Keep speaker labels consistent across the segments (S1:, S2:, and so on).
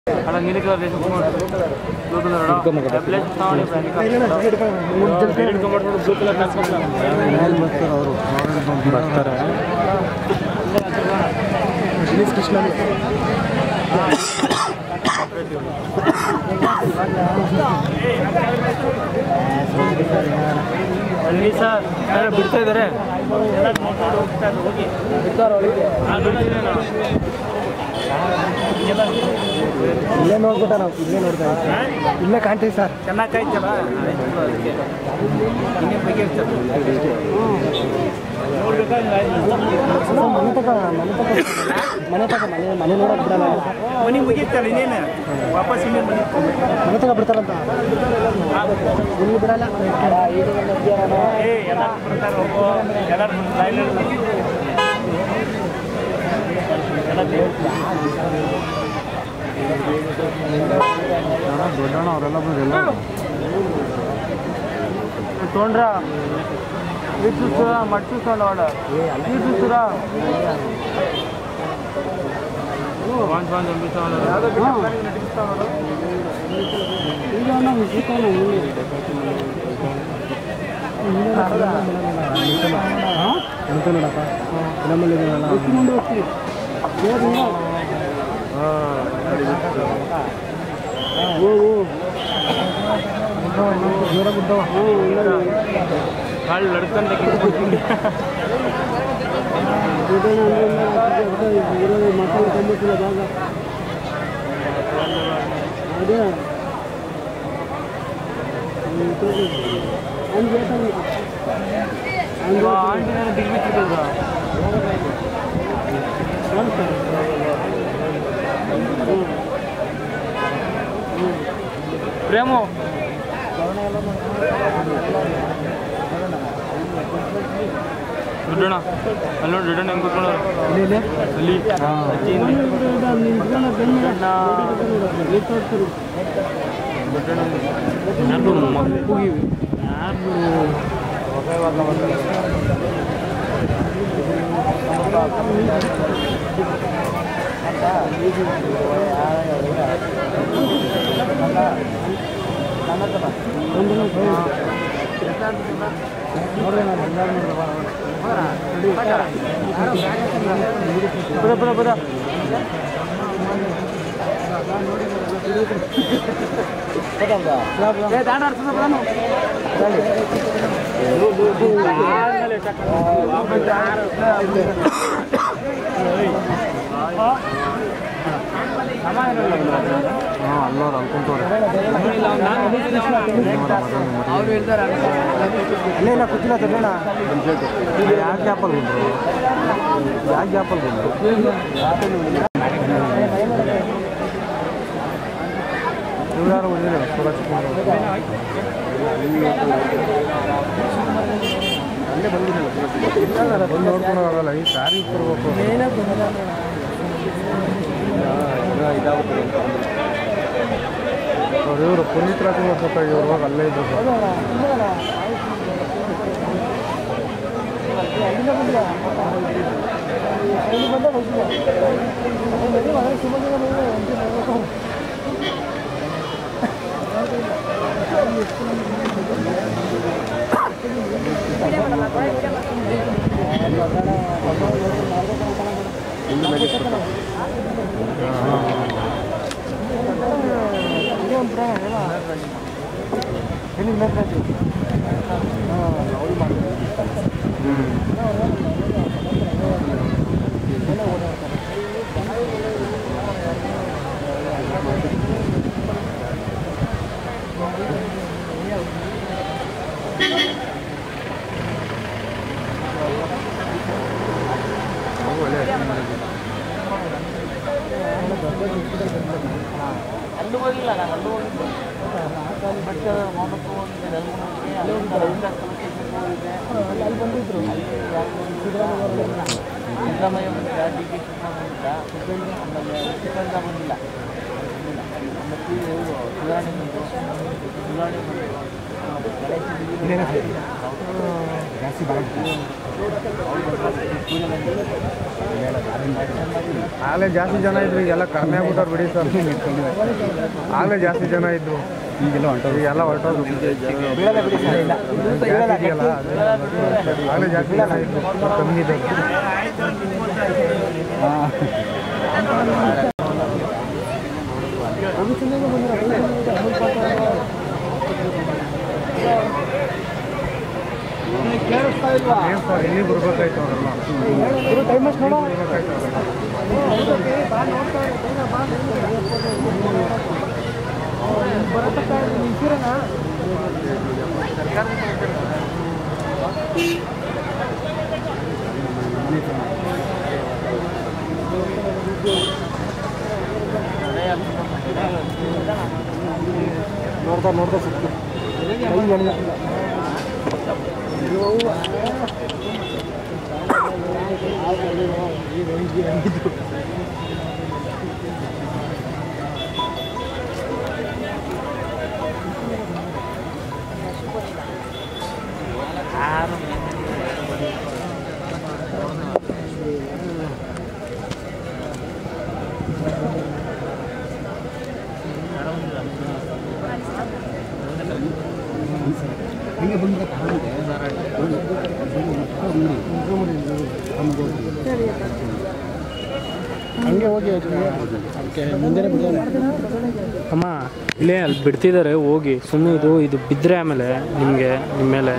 S1: అలా నీళ్ళకి blue colour place blue colour
S2: ಬರ್ತಾರೆ ದಿನೇಶ್ ಕೃಷ್ಣ
S1: ಅಲ್ಲಿ ಸರ್ ಯಾರೋ ಬಿಡ್ತಾ ಇದ್ದಾರೆ
S2: ಇಲ್ಲೇ ನೋಡ್ಬಿಟ್ಟ ನಾವು ಇಲ್ಲೇ ನೋಡ್ತಾ ಇದ್ದೀವಿ. ಇಲ್ಲೇ ಕಾಣ್ತೀವಿ ಸರ್
S1: ಚೆನ್ನಾಗಿ ಕಾಯ್ತಲ್ಲ ಇನ್ನೇ ಬಗ್ಗೆ
S2: ಮನೆ ತಕ ಮನೆ ತಕ ಮನೆ ತಕ ಮನೆ ಮನೆ ನೋಡಕ್ ಬಿಡಲ್ಲ
S1: ಮನೆ ಮುಗಿತಲ್ಲ ಇನ್ನೇನು ವಾಪಸ್ ಇನ್ನೇನು ಮನೆ
S2: ಮನೆ ತಕ ಬಿಡ್ತಾರಂತ ಇಲ್ಲಿ ಬಿಡಲ್ಲ
S1: ಏ ಎಲ್ಲರೂ ಬರ್ತಾರೆ ಹೋಗೋ ಎಲ್ಲರೂ ಲೈನ್
S2: ದೊಡ್ಡಣ್ಣ ಅವರೆಲ್ಲ ಬಂದಿಲ್ಲ
S1: ತೊಗೊಂಡ್ರ ಇದು చూస్తురా మట్టి చూసుకోండి వాడు ఇది చూస్తురా పాంచ్ పాంచ్ పంపిస్తా ఉన్నారు
S2: ಎಂತ ನೋಡಪ್ಪ ನಮ್ಮಲ್ಲಿ ಜೋರ ಬಿದ್ದವ
S1: వాళ్ళు నడుస్తుంటే
S2: ಮಸಾಲೆ ತೊಂಬತ್ತಿಲ್ಲ ಬಾಗ ಅದೇ
S1: ఆంటీ నేను దిగిపించదా ప్రేమో ದುಡ್ಡಣ್ಣ ಅಲ್ಲಿ ನೋಡಿ ದುಡ್ಡಣ್ಣ ಹೆಂಗ್ ಕೂತ್ಕೊಳ್ಳೋರು ಅಲ್ಲಿ ಅಜ್ಜಿಯಿಂದ. ದುಡ್ಡಣ್ಣ ಯಾರ್ದು ಮಕ್ಕಳಿಗೆ ಯಾರ್ದು ಪದ ಪದ ಪದ
S2: ಅಲ್ಲೋರು ಅನ್ಕೊಂತವ್ರೆ ಅಲ್ಲೇ ಇಲ್ಲ ಕೂತಿಲ್ಲ ತಗೋಣ ಯಾವ ಗ್ಯಾಪಲ್ಲಿ ಬಂದರು ಯಾವ ಗ್ಯಾಪಲ್ಲಿ ಬಂದರು ಇವ್ರು ಬಂದಿದ್ದಾರೆ ಸುರಕ್ಷಿತ ಅಲ್ಲೇ ಬಂದಿದ್ದಾರೆ ಬಂದು ನೋಡ್ಕೊಂಡು ಹೋಗಲ್ಲ ಈ ದಾರಿ ಬರ್ಬೇಕು ಅವ್ರು ಇವರು ಪುನೀತ್ ರಾಜ್ಕುಮಾರ್ ಜೊತೆಗೆ ಇವ್ರು ಹೋಗಿ ಅಲ್ಲೇ ಇದ್ರು
S1: ಅಲ್ಲೂ ಹೋಗಿಲ್ಲ ನಾನು ಅಲ್ಲೂ ಹೋಗಿದ್ದೆ ಬಟ್ ಮೊಹಮ್ಮದ್ ಹೋಗಿದ್ದೆ ಅಲ್ಲಿಂದ ರವೀಂದ್ರ ಸ್ಟೇಷನ್ಗೆ ಹೋಗಿದ್ದೆ ಅಲ್ಲಿ ಬಂದಿದ್ರು ಸಿದ್ದರಾಮಯ್ಯ ಬಂದಿದ್ದ ಡಿ ಕೆ ಶಿವಕುಮಾರ್ ಬಂದಿದ್ದ ಆಮೇಲೆ ಉಚಿತಂಗ ಬಂದಿಲ್ಲ ಮತ್ತು ಇವರು ಸುಧಾರಣೆ ಬಂದು ಸುಧಾರಣೆ ಬಂದು
S2: ಜಾಸ್ತಿ ಬರ ಆಗಲೇ ಜಾಸ್ತಿ ಜನ ಇದ್ರು ಈಗೆಲ್ಲ ಕಡಿಮೆ ಆಗ್ಬಿಟ್ಟವ್ರು ಬಿಡಿ ಸರ್ ಆಗಲೇ ಜಾಸ್ತಿ ಜನ ಇದ್ರು ಈಗೆಲ್ಲ ಹೊಂಟೋದು ಈಗೆಲ್ಲ ಹೊರಟೋದು ಆಗಲೇ ಜಾಸ್ತಿ ಜನ ಇದ್ರು ಕಮ್ಮಿ ಇದೆ ಏನು ಸರ್ ಇಲ್ಲಿ ಬರ್ಬೇಕಾಯ್ತು ಅವರೆಲ್ಲ ಬರ್ಬೇಕಾಯ್ತು ಅವರೆಲ್ಲ ನೋಡ್ತಾ ನೋಡ್ತಾ ಸಿಕ್ತು ಕೈ ಎಣ್ಣೆ. ಹಂಗೆ ಹೋಗಿ ಅದಕ್ಕೆ ಮುಂದೆ
S3: ಅಮ್ಮ ಇಲ್ಲೇ ಅಲ್ಲಿ ಬಿಡ್ತಿದ್ದಾರೆ ಹೋಗಿ ಸುಮ್ಮನೆ ಇದು ಇದು ಬಿದ್ದರೆ ಆಮೇಲೆ ನಿಮಗೆ ನಿಮ್ಮ ಮೇಲೆ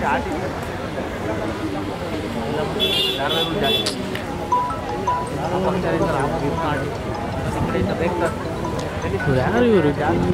S3: ಯಾರು ಇವರು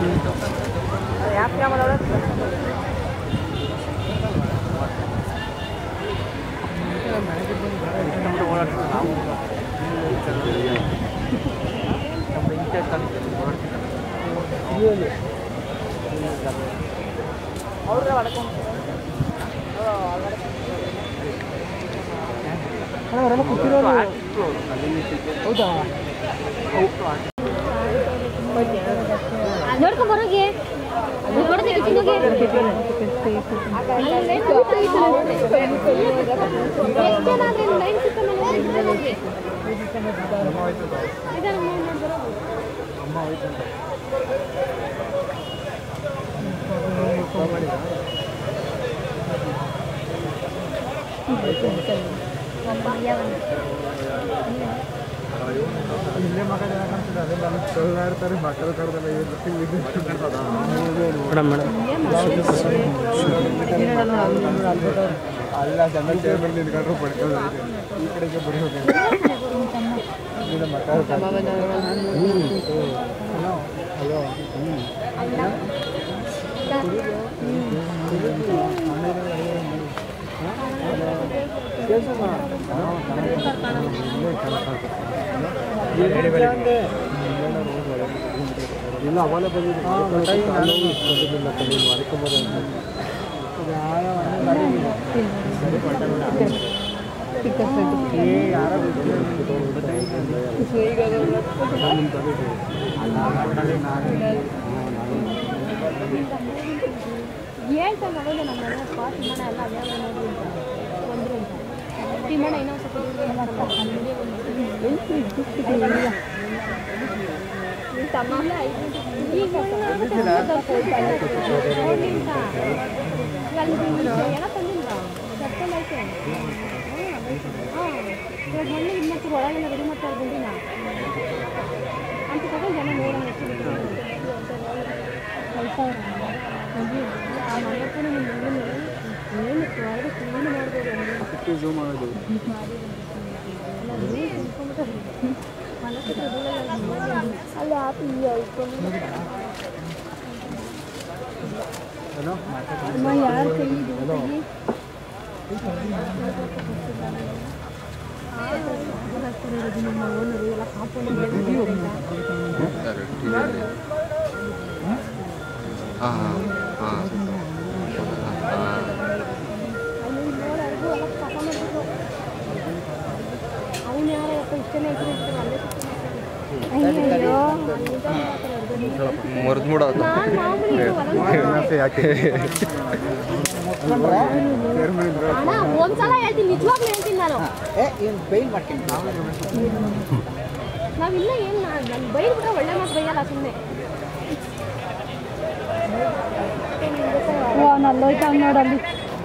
S2: ಅವರೆಲ್ಲ ಕೂತಿರೋರು ಹೌದಾ
S4: ನೋಡ್ಕೊಂಡ್ ಬರೋಗೆ ನೋಡ್ದೆ ಚಿನ್ನಗೆ
S2: ಇಲ್ಲೇ ಮಾತಾಡೋಣ ಅದೆಲ್ಲ ಕಳ್ಳ ಇರ್ತಾರೆ ಮಕ್ಕಳು ಕರ್ದಲ್ಲ
S3: ಮೇಡಮ್ ಮೇಡಮ್
S2: ಅಲ್ಲ ಜನ ಚೇರ್ ಮೇಲೆ ನಿಂತ್ಕೊಂಡ್ರು ಪಡ್ಕೊಳ್ಳೋದು ಈ ಕಡೆಗೆ ಬರೀ ಹಲೋ ಇಲ್ಲ ಅವಲೇ ಬಂದಿದ್ದು ಮಾಡ್ಕೊಂಬೋದು
S4: ಹೇಳ್ತಾನೆ ಅವಾಗ ನಮ್ಮ ಮನೆ ಅಪ್ಪ ತಿಮ್ಮಣ್ಣ ಎಲ್ಲ ಅದೇ ನೋಡಿ ಬಂದ್ರು ಅಂತ ತಿಮ್ಮಣ್ಣ ಇನ್ನೊಂದು ಸ್ವಲ್ಪ ದೂರ ಬರ್ತಾರೆ. ನಿನ್ ತಮ್ಮ ಅಲ್ಲೇ ಐದು ಗಂಟೆ- ಈಗ ಹೋಗಿ ಅಂತ. ಅಲ್ಲಿ ಏನೋ ತಂದಿಲ್ಲ ಕರ್ಕೊಂಡು ಐತೆ ಹಾಂ ಇವಾಗ ಮಣ್ಣು ಇದು ಮಾಡ್ತಾರೆ ಒಳಗೆಲ್ಲ ರೆಡಿ ಮಾಡ್ತಾರೆ ಗುಂಡಿನ ಅಂತ ತಗೊಂಡು ಜನ ನೋಡೋಣ ಎಷ್ಟು ಐದು ಸಾವಿರ ಆ ಮಂಡಪನ ನಿಮ್ಮ ಮನೇಲಿ ಏನು ಹೊರಗೆ ಕ್ಲೀನ್ ಮಾಡ್ಬೋದು ಅಂದ್ರೆ
S2: ಝೂಮ್ ಮಾಡೋದು
S4: ಅಲ್ಲಿ ಆಪಿ ಇಟ್ಕೊಂಡು
S2: ಏನೋ
S4: ಅಮ್ಮ ಯಾರ ಕೈ ಇದು ಕೈ? ಆ, ಹಾಕ್ತಿರೋದು ನಮ್ಮ ಓನರು ಎಲ್ಲ ಕಾಂಪೌಂಡ್ ಅಲ್ಲಿ ನೋಡೋರ್ಗು ಎಲ್ಲ ಕಸ ಮಾಡ್ಬಿಟ್ಟು ಅವ್ನು ಯಾರ ಯಪ್ಪ ಇಷ್ಟನೇ ಇಟ್ಟಿರ್ತಾರೆ ಅಲ್ಲೇ ಅಯ್ಯೋ
S5: ಮುರಿದ್ಬಿಡೋದು
S4: ನಾನು ಮಾಮೂಲಿ ಹೊಲ
S2: ಯಾಕೆ
S4: ಅಣ್ಣ ಒಂದ್ಸಲ ಹೇಳ್ತೀನಿ ನಿಜವಾಗ್ಲೂ ಹೇಳ್ತೀನಿ ನಾನು ನಾವಿಲ್ಲ ಏನು ನಾನು ಬೈದ್ಬಿಟ್ರೆ ಒಳ್ಳೆ ಮಾತು ಬೈಯಲ್ಲ ಸುಮ್ಮನೆ ನಲ್ಲೋಯ್ತಾ ನೋಡಲ್ಲಿ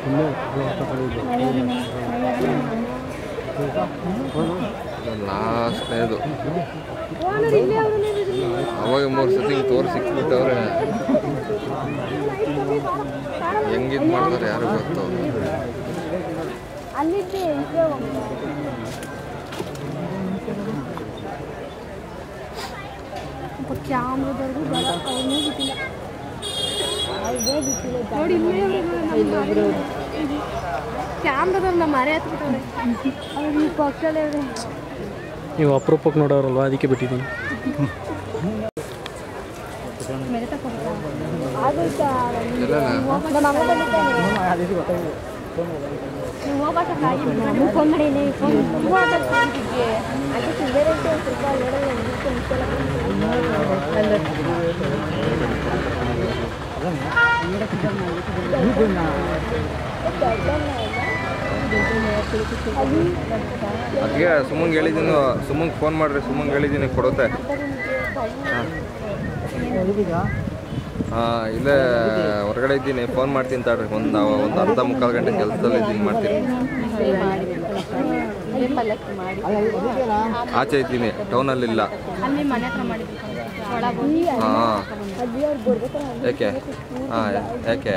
S5: ಲಾಸ್ಟ್ನೇದು
S4: ಓನರ್ ಇಲ್ಲೇ ಅವ್ರನ್ನೇ
S5: ಅವಾಗ ಮೂರು ಸತಿ ತೋರ್ ಸಿಕ್ಬಿಟ್ಟವ್ರೆ ಹೆಂಗಿದ್ ಮಾಡ್ತಾರೆ ಯಾರು ಗೊತ್ತು
S4: ಅಲ್ಲಿದ್ದೆ ಇದ್ದೇ ಒಂದು ಕ್ಯಾಮ್ರದವ್ರಿಗೂ ಬರ ಅವ್ರನ್ನೂ ಬಿಟ್ಟಿಲ್ಲ ನೋಡಿ ಇಲ್ಲೇ ಕ್ಯಾಮ್ರದವ್ರು ನಮ್ಮ ಮರೆ ಹತ್ಬಿಟ್ಟವ್ರೆ ಅವ್ರು ಈ ಪಕ್ಕದಲ್ಲೇ ಅವ್ರೆ
S3: ನೀವು ಅಪರೂಪಕ್ಕೆ ನೋಡೋರಲ್ವಾ ಅದಕ್ಕೆ ಬಿಟ್ಟಿದ್ದೀನಿ
S4: ಆಗೋಯ್ತಾ ನಮ್ಮ ಅಮ್ಮ ಬಂದಿದ್ದಾನೆ ನೀವು ಹೋಗ್ಬೇಕಾಗಿ ನೀವು ಫೋನ್ ಮಾಡಿ ನೀವು ಫೋನ್ ನೀವು ಮಾತಾಡ್ತಿದ್ದೆ ಅದಕ್ಕೆ ಬೇರೆ ಸ್ವಲ್ಪ ನೋಡೋಣ
S5: ಅದಕ್ಕೆ ಸುಮ್ಮಂಗೆ ಹೇಳಿದ್ದೀನಿ ಸುಮ್ಮಂಗೆ ಫೋನ್ ಮಾಡ್ರಿ ಸುಮ್ಮಂಗೆ ಹೇಳಿದ್ದೀನಿ ಕೊಡುತ್ತೆ ಹಾಂ ಇಲ್ಲೇ ಹೊರಗಡೆ ಇದ್ದೀನಿ ಫೋನ್ ಮಾಡ್ತೀನಿ ತಡ್ರಿ ಒಂದು ಒಂದು ಅರ್ಧ ಮುಕ್ಕಾಲು ಗಂಟೆ ಕೆಲಸದಲ್ಲಿ ಇದ್ದೀನಿ ಮಾಡ್ತೀನಿ ಆಚೆ ಇದ್ದೀನಿ ಟೌನಲ್ಲಿಲ್ಲ
S4: ಅಲ್ಲಿ ಮನೆ ಹತ್ರ ಮಾಡಿದ್ರು ಒಳಗೆ
S5: ಹಾಂ ಯಾಕೆ ಹಾಂ ಯಾಕೆ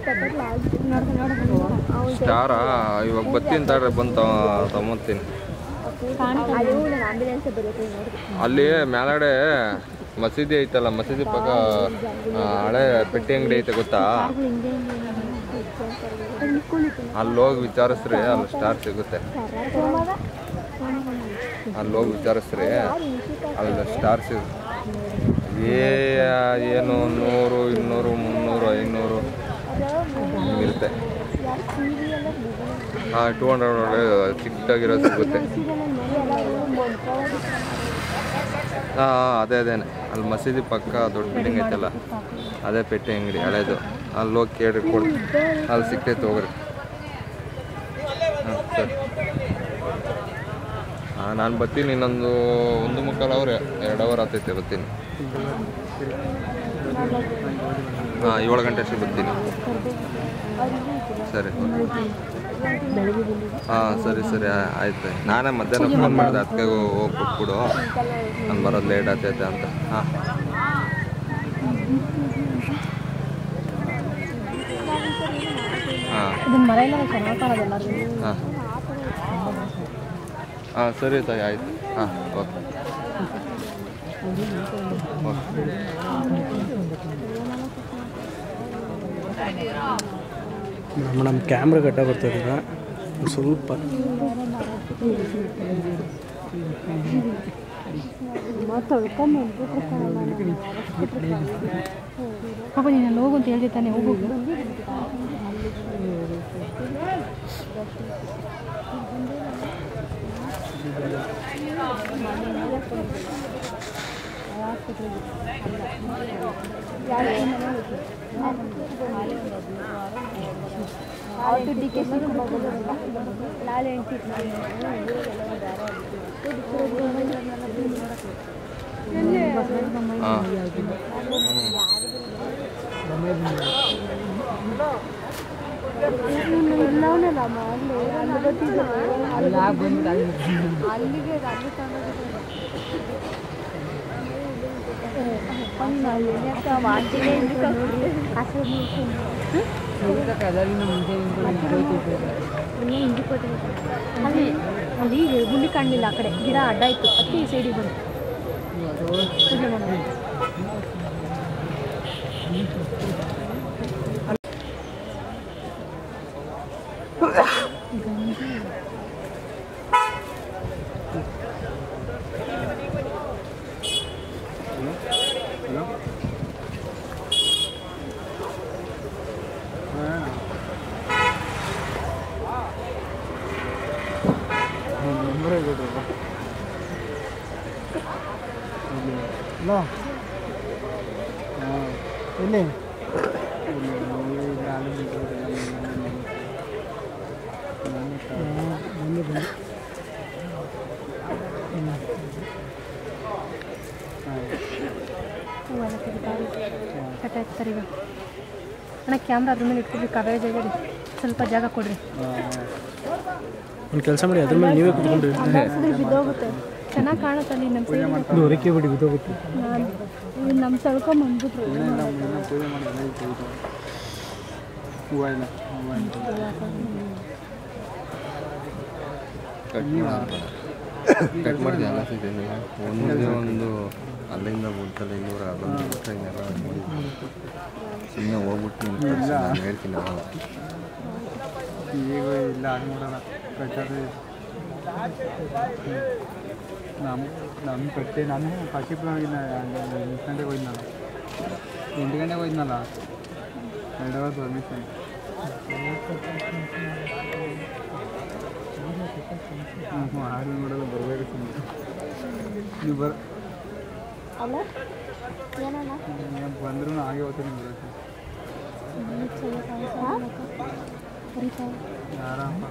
S5: ಸ್ಟಾರಾ ಇವಾಗ ಬರ್ತೀನಿ ತಡ್ರಿ ಬಂದು ತಗೊಂತೀನಿ
S4: ಆಂಬುಲೆನ್ಸ್ ಬರುತ್ತೆ ನೋಡಿ
S5: ಅಲ್ಲಿ ಮೇಲ್ಗಡೆ ಮಸೀದಿ ಐತಲ್ಲ ಮಸೀದಿ ಪಕ್ಕ ಆ, ಹಳೆ ಪೆಟ್ಟಿ ಅಂಗಡಿ ಐತೆ ಗೊತ್ತಾ ಅಲ್ಲಿ ಹೋಗಿ ವಿಚಾರಿಸ್ರಿ ಅಲ್ಲಿ ಸ್ಟಾರ್ ಸಿಗುತ್ತೆ ಅಲ್ಲಿ ಹೋಗಿ ವಿಚಾರಿಸ್ರಿ ಅಲ್ಲಿ ಸ್ಟಾರ್ ಸಿಗುತ್ತೆ ಏ ಏನು ನೂರು ಇನ್ನೂರು ಮುನ್ನೂರು ಐನೂರು ಹಿಂಗಿರುತ್ತೆ ಹಾಂ ಟೂ ಹಂಡ್ರೆಡ್ ಚಿಕ್ಕದಾಗಿರೋ ಸಿಗುತ್ತೆ ಹಾಂ ಅದೇ ಅದೇನೆ ಅಲ್ಲಿ ಮಸೀದಿ ಪಕ್ಕ ದೊಡ್ಡ ಬಿಲ್ಡಿಂಗ್ ಐತಲ್ಲ ಅದೇ ಪೆಟ್ಟೆ ಅಂಗಡಿ ಹಳೇದು ಅಲ್ಲಿ ಹೋಗಿ ಕೇಳ್ರಿ ಕೊಡ್ ಅಲ್ಲಿ ಸಿಕ್ತೈತೆ ಹೋಗ್ರಿ ಹಾಂ ಸರಿ ಹಾಂ ನಾನು ಬರ್ತೀನಿ ಇನ್ನೊಂದು ಒಂದು ಮುಕ್ಕಾಲು ಅವರ್ ಎರಡು ಅವರ್ ಆಗ್ತೈತೆ ಬರ್ತೀನಿ ಹಾಂ ಏಳು ಗಂಟೆ ಅಷ್ಟೇ ಬರ್ತೀನಿ ಸರಿ ಹಾಂ ಸರಿ ಸರಿ ಆ- ಆಯ್ತು ನಾನೇ ಮಧ್ಯಾಹ್ನ ಫೋನ್ ಮಾಡಿದೆ ಅದಕ್ಕೆ ಹೋಗಿ ಕೊಟ್ಬಿಡು ನಾನು ಬರೋದು ಲೇಟ್ ಆಗ್ತೈತೆ ಅಂತ ಹಾಂ ಹಾಂ
S4: ಇದನ್ನ ಮರ ಇಲ್ಲ ಚೆನ್ನಾಗಿ ಕಾಣೋದಲ್ಲ
S5: ಹಾಂ ಹಾಂ ಸರಿ ತಾಯಿ ಆಯ್ತು ಹಾಂ ಓಕೆ ಓಕೆ
S3: ನಮ್ಮ ನಮ್ಮ ಕ್ಯಾಮ್ರಾ ಗಡ್ಡ ಬರ್ತದೀಗ ಒಂದ್ ಸ್ವಲ್ಪ
S4: ಪಾಪ ನೀನು ಅಲ್ಲಿ ಹೋಗು ಅಂತ ಹೇಳ್ದೆ ತಾನೆ ಹೋಗು ಅವತ್ತು ಡಿ ಕೆ ನಾಳೆ ಎಂಟಿ
S5: ಹಾಂ
S4: ಎಲ್ಲವನ್ನಲ್ಲ ಮಾಡಲಿ ಅಲ್ಲಿ ಗೊತ್ತಿದ್ದಲ್ಲ ಅಲ್ಲಿಗೆ ಅಲ್ಲಿ ಅಲ್ಲಿ ಅಲ್ಲಿ ಗುಂಡಿ ಕಾಣಲಿಲ್ಲ ಆ ಕಡೆ ಗಿಡ ಅಡ್ಡ ಇತ್ತು ಅದಕ್ಕೆ ಈ ಸೈಡಿಗೆ ಬಂತು ಪೂಜೆ ಮಾಡೋಣ
S2: ಹಲೋ ಹಾಂ ಎಲ್ಲಿ
S4: ಹೂವೆಲ್ಲ ತೆಗಿತಾರೆ ಕಟ್ಟ ಎತ್ತಾರೆ ಈಗ ಅಣ್ಣ ಕ್ಯಾಮ್ರಾ ಅದ್ರ ಮೇಲೆ ಇಟ್ಕೊಡ್ರಿ ಕಾವೇರಿ ಜಾಗ ಸ್ವಲ್ಪ ಜಾಗ ಕೊಡ್ರಿ
S3: ಒಂದು ಕೆಲಸ ಮಾಡಿ ಅದ್ರ ಮೇಲೆ ನೀವೇ ಕುತ್ಕೊಂಡ್ರಿ
S4: ಬಿದ್ದೋಗುತ್ತೆ ಚೆನ್ನಾಗಿ ಕಾಣುತ್ತೆ ಅಲ್ಲಿ ನಮ್ಮ ಸೈಡ್
S3: ಹೊರಕೆ ಬಿಡಿ ಬಿದ್ದೋಗುತ್ತೆ
S4: ನಾನು ನಮ್ಮ ಸಳ್ಕೊಂಬಂದ್ಬಿಟ್ರು
S2: ಪೂಜೆ ಮಾಡಿ ಹೂವು ಇಲ್ಲ
S5: ಕಟ್ ಕಟ್ ಮಾಡಿದೆ ಎಲ್ಲ ಸಿಗ್ತೇನೆ ಒಂದೇ ಒಂದು ಅಲ್ಲಿಂದ ಬುಡ್ತಲ್ಲ ಇನ್ನೂರ ಅದೊಂದು ಬಿಟ್ಟರೆ ಇನ್ನೆಲ್ಲ ನೋಡಿ ಸುಮ್ಮನೆ ಹೋಗ್ಬಿಟ್ಟು ನಿಂತು ತೋರ್ಸು, ನಾನು ಹೇಳ್ತೀನಿ ಅವಾಗ.
S2: ಈಗ ಇಲ್ಲ ಆಗ್ಬಿಡಲ್ಲ ಕಟ್ಟೋದು ನಮ್ಮ ನಮ್ಮ ಕಟ್ಟೆ ನಾನು ಕಾಶಿಪುರ ಹೋಗಿದ್ದ ಎಂಟು ಗಂಟೆಗೆ ಹೋಗಿದ್ನಲ್ಲ ಎಂಟು ಗಂಟೆಗೆ ಹೋಗಿದ್ನಲ್ಲ ಎರಡು ಅವರ್ ಪರ್ಮಿಷನ್ ಹ್ಞೂ ಹ್ಞೂ ಆರ್ಮಿ ಮಾಡೋದು ಬರಬೇಕು ಸುಮ್ಮನೆ ನೀವು ಬರ
S4: ಅಲ್ಲ ಏನಣ್ಣ
S2: ಬಂದ್ರೂ ಹಾಗೆ ಹೋಗ್ತೀನಿ ಬರೋಕ್ಕೆ ಯಾರಪ್ಪ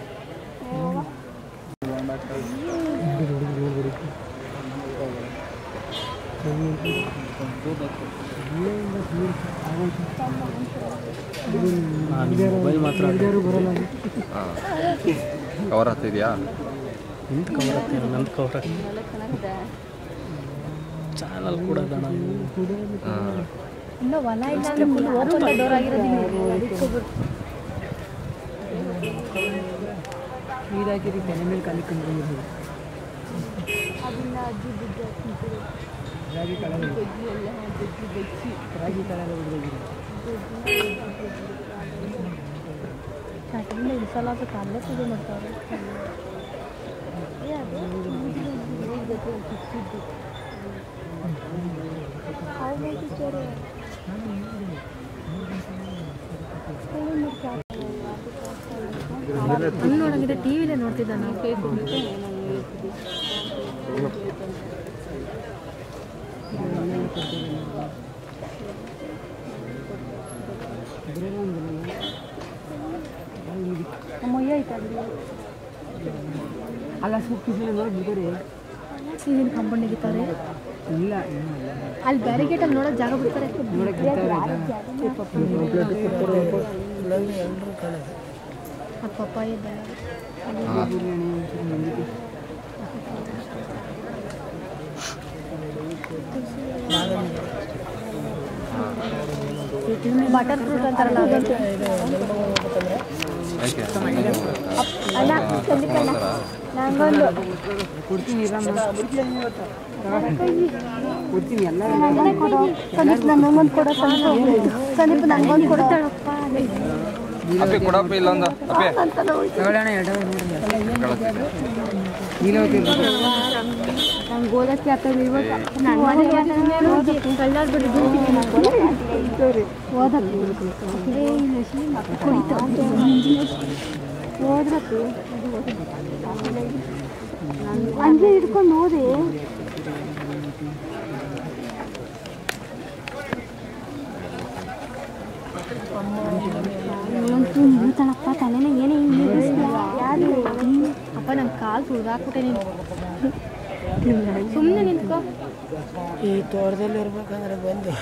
S3: ಮೊಬೈಲ್ ಮಾತ್ರ
S5: ಹಾಂ ಕವರ್ ಆಗ್ತಿದ್ಯಾ
S3: ನಿಂತ ಕವರ್ ಆಗ್ತೀನಿ ನಂದು ಕವರ್ ಚಾನಲ್ ಕೂಡ ದಣ
S5: ಹಾಂ
S4: ಇನ್ನೂ ಹೊಲ ಇಲ್ಲ ಅಂದ್ರೆ ಫುಲ್ ಓಪನ್ ಡೋರ್ ಆಗಿರೋದಿಲ್ಲ
S1: ನೀರಾಕಿರಿ ಕೆನೆ ಮೇಲೆ ಕಲಿಕೊಂಡು
S4: ಅದನ್ನ ಅಜ್ಜಿ ಬಿದ್ದು
S1: ರಾಗಿ ಕಳೆ ರಾಗಿ ಕಳೆ ಬಿಡೋದಿಲ್ಲ
S4: ಸ್ಟಾರ್ಟಿಂಗ್ ಇನ್ಸಲ್ಲ ಅದಕ್ಕೆ ಅಲ್ಲೇ ಪೂಜೆ ಮಾಡ್ತಾವ್ರೆ ಅಲ್ಲಿ ನೋಡಂಗಿದೆ ಟಿ ವಿಲೇ ನೋಡ್ತಿದ್ದ ನಾವು ನಮ್ಮ ಅಯ್ಯ ಐತೆ ಅಲ್ಲಿ
S1: ಅಲ್ಲ ಸೂಕ್ತಿಸಿಲ್ಲ ನೋಡಿ ಬಿಡ್ತಾರೆ
S4: ಸೀರಿನ ಕಾಂಪೌಂಡ್ ಇಗಿತಾರೆ
S1: ಇಲ್ಲ
S4: ಅಲ್ಲಿ ಬ್ಯಾರಿಗೇಟ್ ಅಲ್ಲಿ ನೋಡೋಕೆ ಜಾಗ ಬಿಡ್ತಾರೆ ಅದು ಪಪ್ಪಾಯ ಬಟರ್ ಫ್ರೂಟ್ ಅಂತಾರಲ್ಲ ಅದಂತೂ
S5: ಯಾಕೆ
S4: ಅಣ್ಣ ಸಂದೀಪಣ್ಣ ನಂಗೊಂದು
S1: ಕೊಡ್ತೀನಿ ಕೊಡ್ತೀನಿ ಎಲ್ಲ
S4: ಅದನ್ನೇ ಕೊಡು ಸಂದೀಪ್ ನಂಗೊಂದು ಕೊಡೋ ಸಂದೀಪ್ ಸಂದೀಪ್ ನಂಗೊಂದು ಕೊಡ್ತಾಳಪ್ಪ
S5: ಅಪ್ಪಿ ಕೊಡಪ್ಪ ಇಲ್ಲೊಂದು ಅಪ್ಪಿ
S4: ಅಂತ ನಾವು
S1: ತಗೊಳ್ಳೋಣ ಎರಡು ಇಲ್ಲ
S4: ನಂಗೆ ಓದಕ್ಕೆ ಆಗ್ತದೆ ಇವಾಗ ನಾನು ಕಳ್ಳಾಡ್ಬಿಟ್ಟು ಓದಕ್ಕೆ ಓದ್ರಪ್ಪಿ ಹಂಗೆ ಹಿಡ್ಕೊಂಡು ಓದಿ ತಳಪ್ಪ ತಲೆನ ಏನೇ ಯಾರು ಅಪ್ಪ ನನ್ನ ಕಾಲು ತುಳ್ದಾಕ್ಬಿಟ್ಟೆ ನೀನು ಸುಮ್ಮನೆ ನಿಂತ್ಕೋ
S1: ಈ ತೋಟದಲ್ಲಿ ಇರ್ಬೇಕಂದ್ರೆ ಬಂದೆ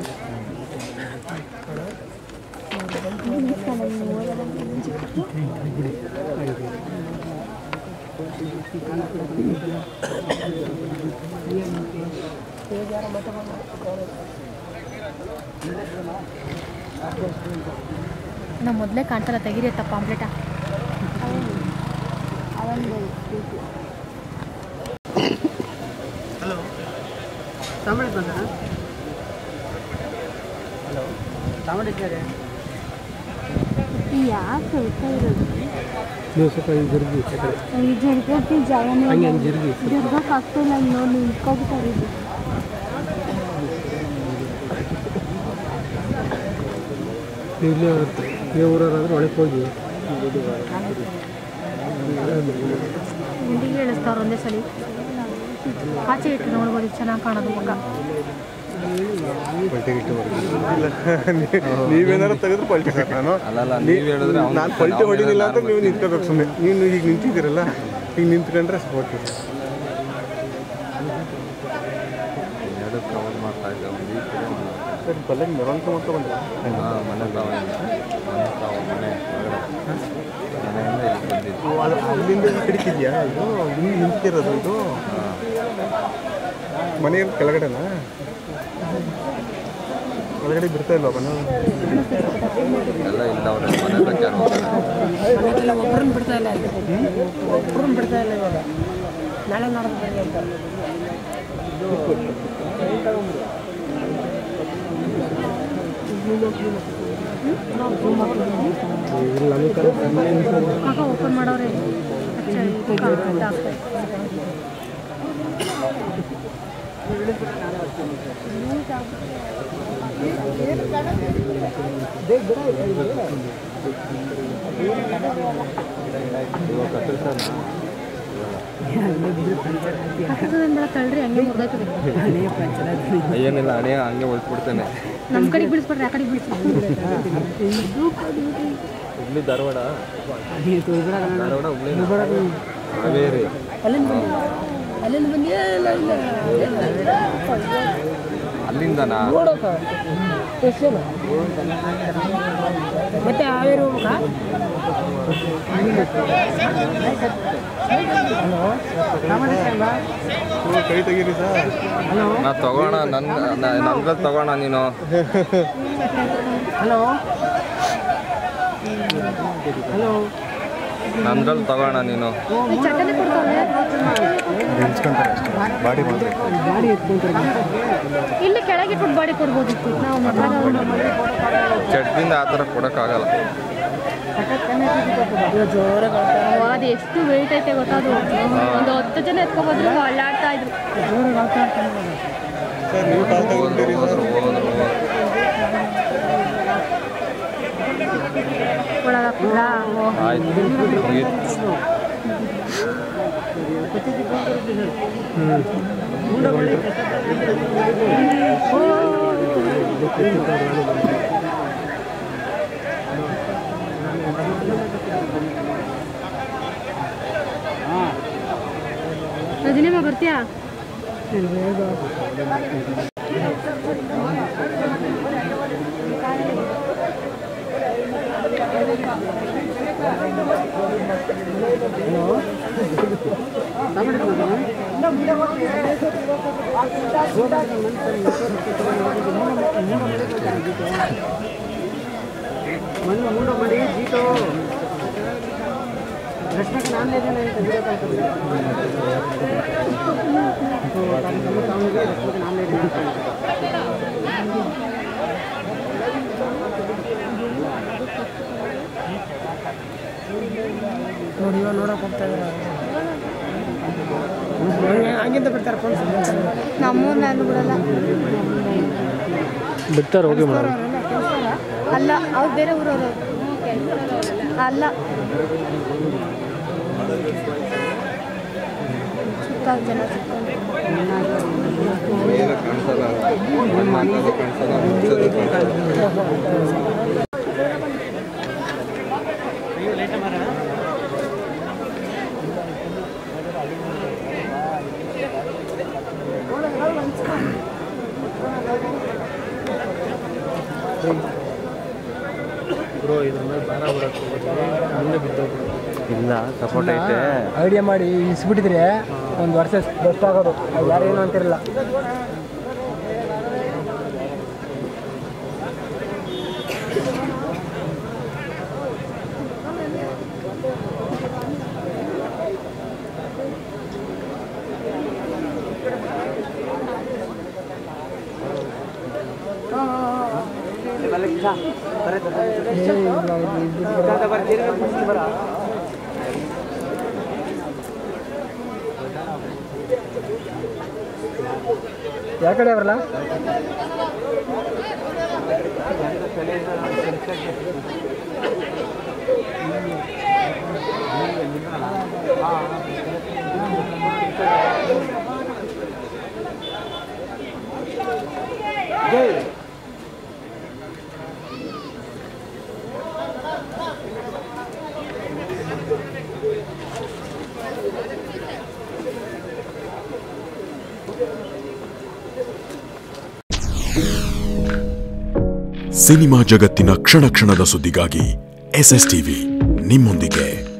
S4: ನಾ ಮೊದಲೇ ಕಾಣ್ತಲ್ಲ ತೆಗೀರಿ ಅತ್ತ ಪಾಂಪ್ಲೆಟ
S1: ತಮಿಳು ಬಂದ ಹಲೋ ತಮಿಳು ಇದ್ದಾರೆ
S4: ಯಾಕೆ ಹೇಳ್ತಾ ಇರೋದು
S3: ನೀವು ಸ್ವಲ್ಪ ಹಿಂಗೆ ಜರುಗಿ ಈ ಕಡೆ
S4: ಈ ಜರ್ಗಕ್ಕೆ ಜಾಗನೇ
S3: ಹಂಗೆ ಹಂಗೆ ಜರುಗಿ
S4: ಜರ್ಗಕ್ಕೆ ಆಗ್ತಿಲ್ಲ ನೋಡಿ ನಿಂತ್ಕೊಬಿಟ್ಟಾರೆ ಇದು
S3: ನೀವು ಇಲ್ಲೇ ನೀವು ಊರವರಾದ್ರೆ ಒಳಗೆ ಹೋಗಿ
S4: ಗುಂಡಿಗೆ ಇಳಿಸ್ತಾವ್ರು ಒಂದೇ ಸಲ ಆಚೆ ಇಟ್ಟು ನೋಡ್ಬೋದು ಚೆನ್ನಾಗಿ ಕಾಣೋದು ಮಗ
S6: ಪಲ್ಟಿ ಗಿಟ್ಟು ನೀವೇನಾರು ತೆಗೆದ್ರೆ ಪಲ್ಟಿ ಸರ್ ನಾನು
S5: ಅಲ್ಲಲ್ಲ ನೀವು ಹೇಳಿದ್ರೆ ಅವ್ನು
S6: ನಾನು ಪಲ್ಟಿ ಹೊಡಿಲಿಲ್ಲ ಅಂತ ನೀವು ನಿಂತ್ಕೋಬೇಕು ಸುಮ್ಮನೆ ನೀವು ಈಗ ನಿಂತಿದ್ದೀರಲ್ಲ ಈಗ ನಿಂತ್ಕೊಂಡ್ರೆ ಓಕೆ
S5: ಎರಡು ಕವರ್ ಮಾಡ್ತಾ ಇದ್ದೆ ಒಂದು ಈ ಕಡೆ ಒಂದು
S6: ಸರ್ ಬಲ್ಲಂಗೆ ಮೆರವಣಿಗೆ ಮಾಡ್ಕೊ ಬಂದ್ರೆ
S5: ಹಾಂ ಮನೆ ತಾವಿಂದ ಮನೆ ತಾವು ಮನೆ ಒಳಗಡೆ ಮನೆಯಿಂದ ಇಲ್ಲಿ ಬಂದಿದ್ದು
S6: ಅಲ್ಲಿಂದ ಹಿಡಿತಿದ್ಯಾ ಇದು ಇಲ್ಲಿ ನಿಂತಿರೋದು ಇದು ಮನೆಯ ಕೆಳಗಡೆನಾ ಒಳಗಡೆ ಬಿಡ್ತಾ ಇಲ್ವಾ ಮನೆ
S5: ಎಲ್ಲ ಇಲ್ಲ ಅವ್ರ ಮನೆ ಹತ್ರ ಯಾರು ಹೋಗ್ತಾರೆ
S7: ಒಬ್ಬರನ್ನ ಬಿಡ್ತಾ ಇಲ್ಲ ಒಬ್ಬರನ್ನ ಬಿಡ್ತಾ ಇಲ್ಲ ಇವಾಗ ನಾಳೆ ನಾಡ್ದು ಬನ್ನಿ ಅಂತ
S4: ಆಗ ಓಪನ್ ಮಾಡೋರೆ ಕಟ್ಟದಿಂದ ತಳ್ರಿ ಹಂಗೆ ಮುಗ್ದೈತದೆ
S5: ಏನಿಲ್ಲ ಹಣೆ ಹಂಗೆ ಹೊಳ್ಬಿಡ್ತೇನೆ
S4: ನಮ್ಮ ಕಡೆಗೆ ಬಿಡಿಸ್ಬಿಡ್ರಿ ಆ ಕಡೆಗೆ ಬಿಡಿಸಿ
S5: ಹುಬ್ಳಿ ಧಾರವಾಡ ಧಾರವಾಡ ಹುಬ್ಳಿ ಹಾವೇರಿ
S7: ಅಲ್ಲಿಂದ ಬಂದಿ ಇಲ್ಲ ಇಲ್ಲ
S5: ಅಲ್ಲಿಂದನಾ
S7: ನೋಡೋಕ ಸ್ಪೆಷಲ್ ಮತ್ತೆ ಹಾವೇರಿ ಹೋಗ್ಬೇಕಾ
S6: ಕೈ ತೆಗೀರಿ ಸರ್
S5: ನಾ ತಗೋಣ ನನ್ನ ನನ್ರಲ್ಲಿ ತಗೋಣ ನೀನು
S7: ಹಲೋ ಹಲೋ
S5: ನಂದ್ರಲ್ಲಿ ತಗೋಣ ನೀನು
S4: ಚಟ್ಟನೆ ಕೊಡ್ತಾವೆ
S6: ನೆನ್ಸ್ಕೊಂತಾರೆ ಅಷ್ಟೇ ಬಾಡಿ ಮಾತ್ರ
S7: ಗಾಡಿ ಎತ್ಕೊಂತಾರೆ
S4: ಇಲ್ಲಿ ಕೆಳಗೆ ಇಟ್ಬಿಟ್ಟು ಬಾಡಿ ಕೊಡ್ಬೋದಿತ್ತು ನಾವು ಮಕ್ಕಳ
S5: ಚಟ್ನಿಂದ ಆ ಥರ ಕೊಡೋಕ್ಕಾಗಲ್ಲ
S7: ಜೋರಾಗಿ ಆಡ್ತಾರೆ
S4: ಅದು ಎಷ್ಟು ವೆಯ್ಟ್ ಐತೆ ಗೊತ್ತಾ ಅದು ಒಂದು ಹತ್ತು ಜನ ಎತ್ಕೊಬೋದ್ರು ಅಳ್ಳಾಡ್ತಾ ಇದ್ರು
S7: ಜೋರಾಗಿ ಆಡ್ತಾ ಇರ್ತಾರೆ
S6: ಸರ್ ನೀವು ಕಾಲ್ ತಗೊಂಡಿರಿ
S5: ಹೋದ್ರು ಹೋದ್ರು ಹೋದ್ರು
S4: ಒಳಗೆ ಹಾಕ್ಬಿಡ್ಲಾ?
S5: ಆಯ್ತು ಮುಗೀತು
S4: ರಜನಿಮ್ಮ ಬರ್ತೀಯಾ
S7: ಮಣ್ಣು ಮುಂಡ ಮಾಡಿ ಜೀಟು ರಶ್ಮಿಗೆ ನಾನು ಇದ್ದೇನೆ ಅಂತ ವಿಡಿಯೋ ಕಾಲ್ ನಾನು ಇದ್ದೇನೆ ಅಂತ ನೋಡಿ ಇವಾಗ ನೋಡಕ್ಕೆ ಹೋಗ್ತಾ ಇದ್ದಾರೆ ಹಂಗಿಂತ ಬಿಡ್ತಾರೆ ಫೋನ್
S4: ನಮ್ಮೂರ್ ನಾನು ಬಿಡಲ್ಲ
S3: ಬಿಡ್ತಾರೆ ಹೋಗಿ ಮೇಡಮ್
S4: ಅಲ್ಲ ಅವ್ರು ಬೇರೆ ಊರವರು ಅಲ್ಲ ಸುತ್ತ ಜನ ಸಿಕ್ಕೊಂಡು
S5: ಏನು ಕಾಣಿಸಲ್ಲ ಮಾತಾಡೋದು ಕಾಣಿಸಲ್ಲ ಮುಚ್ಚೋದು ಕಾಣಿಸಲ್ಲ
S3: ಬ್ರೋ ಇದ್ರ ಮೇಲೆ ಭಾರ ಬರಕ್ಕೆ ಮುಂದೆ ಬಿದ್ದೋಗ್ಬಿಡು
S5: ಇಲ್ಲ ಸಪೋರ್ಟ್ ಐತೆ
S7: ಐಡಿಯಾ ಮಾಡಿ ಇಸ್ಬಿಟ್ಟಿದ್ರೆ ಒಂದು ವರ್ಷ ಬೆಸ್ಟ್ ಆಗೋದು ಅದು ಯಾರೇನು ಅಂತಿರಲ್ಲ ಯಾವ ಕಡೆ ಬರಲ್ಲ
S6: ಜೈ
S8: ಸಿನಿಮಾ ಜಗತ್ತಿನ ಕ್ಷಣ ಕ್ಷಣದ ಸುದ್ದಿಗಾಗಿ ಎಸ್ ಎಸ್ ಟಿವಿ ನಿಮ್ಮೊಂದಿಗೆ